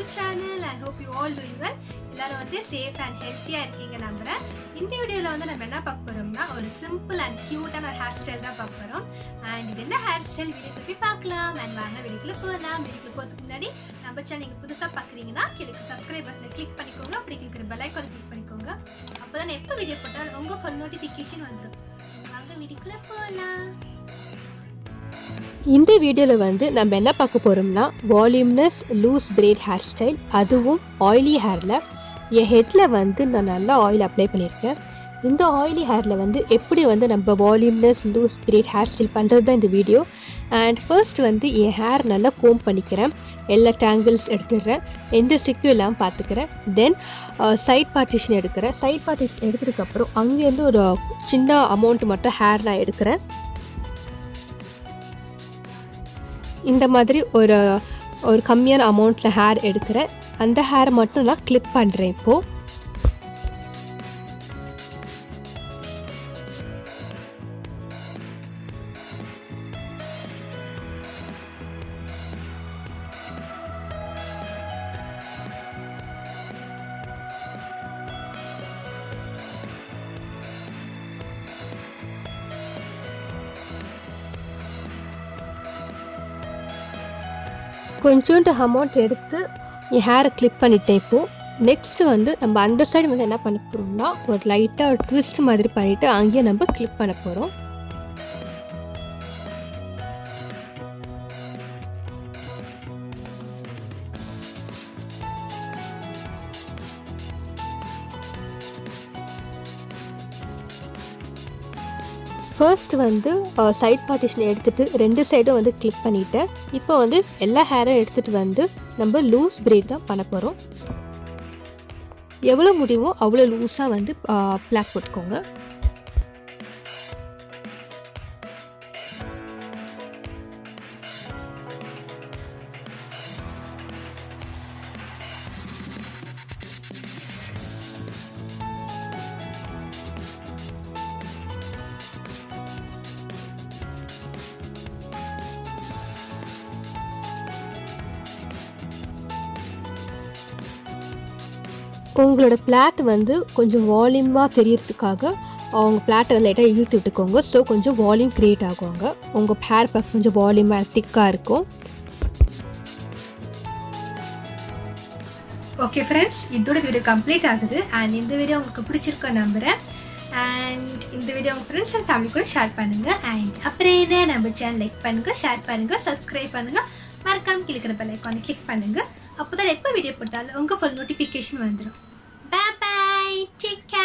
channel and hope you all doing well எல்லாரும் வந்து safe and ஹெல்த்தியாக இருக்கீங்க நம்புறேன் இந்த வீடியோவில் வந்து நம்ம என்ன பார்க்க போகிறோம்னா ஒரு சிம்பிள் அண்ட் க்யூட்டான ஹேர் ஸ்டைல் தான் பார்க்க போகிறோம் அண்ட் இது என்ன ஹேர் ஸ்டைல் வீடியோ போய் பார்க்கலாம் அண்ட் வாங்க வீடியோக்குள்ள போகலாம் வீடியோக்குள்ள போகிறதுக்கு முன்னாடி நம்ம சேனல் நீங்கள் புதுசாக பார்க்குறீங்கன்னா கீழே சப்ஸ்கிரைப் பட்டனை கிளிக் பண்ணிக்கோங்க அப்படி இருக்கிற பெல் ஐக்கானை கிளிக் பண்ணிக்கோங்க அப்போ தான் எப்போ வீடியோ போட்டாலும் உங்கள் ஃபோன் நோட்டிஃபிகேஷன் வந்துடும் வாங்க வீடியோக்குள்ள போகலாம் இந்த வீடியோவில் வந்து நம்ம என்ன பார்க்க போகிறோம்னா voluminous loose braid hairstyle அதுவும் ஆயிலி ஹேரில் என் ஹெட்டில் வந்து நான் நல்லா ஆயில் அப்ளை பண்ணியிருக்கேன் இந்த ஆயிலி ஹேரில் வந்து எப்படி வந்து நம்ம voluminous loose braid hairstyle பண்ணுறது தான் இந்த வீடியோ அண்ட் ஃபர்ஸ்ட் வந்து என் ஹேர் நல்லா கோம் பண்ணிக்கிறேன் எல்லா டேங்கிள்ஸ் எடுத்துடுறேன் எந்த சிக்கும் இல்லாமல் பார்த்துக்கிறேன் தென் சைட் பார்ட்டிஷன் எடுக்கிறேன் சைட் பார்ட்டிஷன் எடுத்ததுக்கப்புறம் அங்கேருந்து ஒரு சின்ன அமௌண்ட் மட்டும் ஹேர் நான் எடுக்கிறேன் இந்த மாதிரி ஒரு ஒரு கம்மியான அமௌண்ட்டில் ஹேர் எடுக்கிறேன் அந்த ஹேர் மட்டும் நான் கிளிப் பண்ணுறேன் இப்போது கொஞ்சோண்டு அமௌண்ட் எடுத்து என் ஹேரை கிளிப் பண்ணிட்டேன் இப்போது நெக்ஸ்ட்டு வந்து நம்ம அந்த சைடு வந்து என்ன பண்ண போகிறோம்னா ஒரு லைட்டாக ஒரு ட்விஸ்ட் மாதிரி பண்ணிவிட்டு அங்கேயே நம்ம கிளிப் பண்ண போகிறோம் ஃபர்ஸ்ட் வந்து சைட் பார்ட்டிஷன் எடுத்துகிட்டு ரெண்டு சைடும் வந்து கிளிக் பண்ணிட்டேன் இப்போ வந்து எல்லா ஹேரும் எடுத்துகிட்டு வந்து நம்ம லூஸ் பிரேட் தான் பண்ண போகிறோம் எவ்வளோ முடியுமோ அவ்வளோ லூஸாக வந்து பிளாக் போட்டுக்கோங்க உங்களோட பிளாட் வந்து கொஞ்சம் வால்யூமாக தெரியறதுக்காக அவங்க பிளாட்டை லைட்டாக இழுத்து விட்டுக்கோங்க ஸோ கொஞ்சம் வால்யூம் க்ரியேட் ஆகுவாங்க உங்கள் ஹேர் பேக் கொஞ்சம் வால்யூமாக திக்காக இருக்கும் ஓகே ஃப்ரெண்ட்ஸ் இதோட வீடியோ கம்ப்ளீட் ஆகுது அண்ட் இந்த வீடியோ உங்களுக்கு பிடிச்சிருக்க நம்புகிறேன் அண்ட் இந்த வீடியோ உங்கள் ஃப்ரெண்ட்ஸ் அண்ட் ஃபேமிலி கூட ஷேர் பண்ணுங்கள் அண்ட் அப்புறம் என்ன நம்ம சேனல் லைக் பண்ணுங்கள் ஷேர் பண்ணுங்கள் சப்ஸ்கிரைப் பண்ணுங்கள் மறக்காம கிளிக்கிற பெல் ஐக்கானை கிளிக் பண்ணுங்கள் அப்போ தான் எப்போ வீடியோ போட்டாலும் உங்கள் ஃபுல் நோட்டிஃபிகேஷன் வந்துடும் பாய் பாய் டேக்